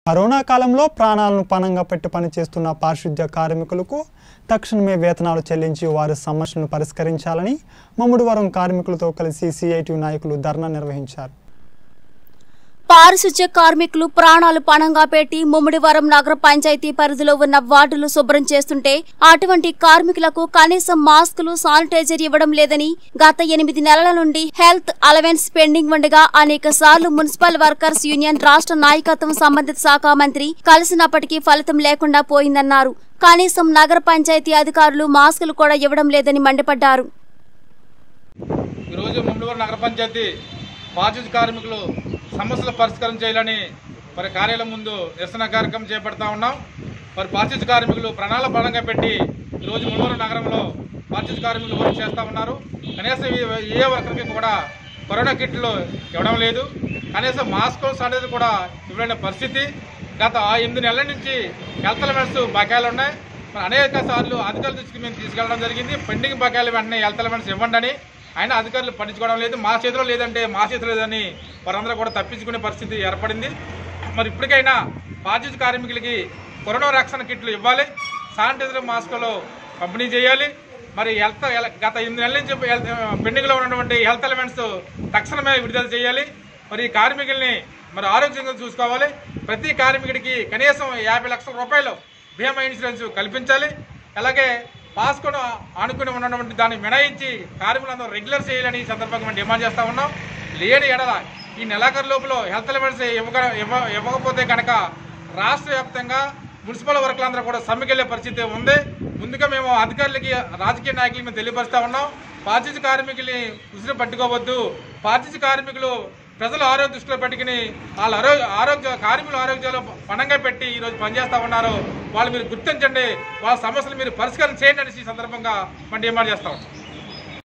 corona కాలంలో ప్రాణాలను పణంగా పెట్టి పనిచేస్తున్న పారిశుద్ధ్య కార్మికులకు తక్షణమే వేతనాలు చెల్లించి వారి సమస్యలను పరిష్కరించాలని మమ్ముడివరం కార్మికులతో కలిసి సిఐటి నాయకులు ధర్నా నిర్వహించారు పారిశుధ్య కార్మికులు ప్రాణాలు పణంగా పెట్టి ముమ్మిడివరం నగర పంచాయతీ పరిధిలో ఉన్న వార్డులు శుభ్రం చేస్తుంటే అటువంటి కార్మికులకు కనీసం మాస్కులు శానిటైజర్ ఇవ్వడం లేదని గత ఎనిమిది నెలల నుండి హెల్త్ అలవెన్స్ పెండింగ్ ఉండగా అనేక సార్లు మున్సిపల్ వర్కర్స్ యూనియన్ రాష్ట్ర నాయకత్వం సంబంధిత శాఖ మంత్రి కలిసినప్పటికీ ఫలితం లేకుండా పోయిందన్నారు కనీసం నగర పంచాయతీ అధికారులు మాస్కులు కూడా ఇవ్వడం లేదని మండిపడ్డారు ఈరోజు ముందువరం నగర పంచాయతీ బాధ్యత కార్మికులు సమస్యలు పరిష్కారం చేయాలని మరి కార్యాలయం ముందు నిరసన కార్యక్రమం చేపడతా ఉన్నాం మరి బాధ్యత కార్మికులు ప్రణాళిక పరంగా పెట్టి ఈరోజు ముందువరం నగరంలో బాధ్యత కార్మికులు వర్క్ చేస్తూ ఉన్నారు కనీసం ఏ- ఏ వర్కర్కి కూడా కరోనా కిట్లు ఇవ్వడం లేదు కనీసం మాస్క్ శానిటైజర్ కూడా ఇవ్వలేని పరిస్థితి గత ఎనిమిది నెలల నుంచి హెల్త్ ఎలిమెంట్స్ బకాయిలు ఉన్నాయి మరి అనేక సార్లు అధికారుల దృష్టికి మేము తీసుకెళ్ళడం జరిగింది పెండింగ్ బకాయిలు వెంటనే హెల్త్ ఎలిమెంట్స్ ఇవ్వండి అని అయినా అధికారులు పట్టించుకోవడం లేదు మా చేతిలో లేదంటే మా చేతిలో లేదని వారందరూ కూడా తప్పించుకునే పరిస్థితి ఏర్పడింది మరి ఇప్పటికైనా బాధ్యత కార్మికులకి కరోనా రక్షణ కిట్లు ఇవ్వాలి శానిటైజర్ మాస్కులు పంపిణీ చేయాలి మరి హెల్త్ ఎల- గత ఎనిమిది నెలల నుంచి హెల్త్ పెండింగ్లో ఉన్నటువంటి హెల్త్ ఎలిమెంట్స్ తక్షణమే విడుదల చేయాలి మరి ఈ కార్మికుల్ని మరి ఆరోగ్యంగా చూసుకోవాలి ప్రతి కార్మికుడికి కనీసం యాభై లక్షల రూపాయలు బీమా ఇన్సూరెన్స్ కల్పించాలి అలాగే పాస్కోను ఆనుకుని ఉన్నటువంటి దాన్ని మినహాయించి కార్మికులందరూ రెగ్యులర్ చేయాలని ఈ సందర్భంగా మేము డిమాండ్ చేస్తా ఉన్నాం లేని ఎడల ఈ నెలాఖరు లోపల హెల్త్ ఎలిమెంట్స్ ఇవ్వక ఇవ్వ ఇవ్వకపోతే కనుక రాష్ట్ర వ్యాప్తంగా మున్సిపల్ వర్కులందరూ కూడా సమ్మెకెళ్లే పరిస్థితి ఉంది ముందుగా మేము అధికారులకి రాజకీయ నాయకులకి మేము తెలియపరుస్తా ఉన్నాం పారిశుద్ధ్య కార్మికుల్ని ఉసిరి పట్టుకోవద్దు పారిశుద్ధ్య కార్మికులు ప్రజల ఆరోగ్య దృష్టిలో పెట్టుకుని వాళ్ళ ఆరోగ్య ఆరోగ్య కార్మికుల ఆరోగ్యాలు పణంగా పెట్టి ఈరోజు పనిచేస్తా ఉన్నారు వాళ్ళు మీరు గుర్తించండి వాళ్ళ సమస్యలు మీరు పరిష్కారం చేయండి అనేసి ఈ సందర్భంగా మనం డిమాండ్ చేస్తా ఉన్నాం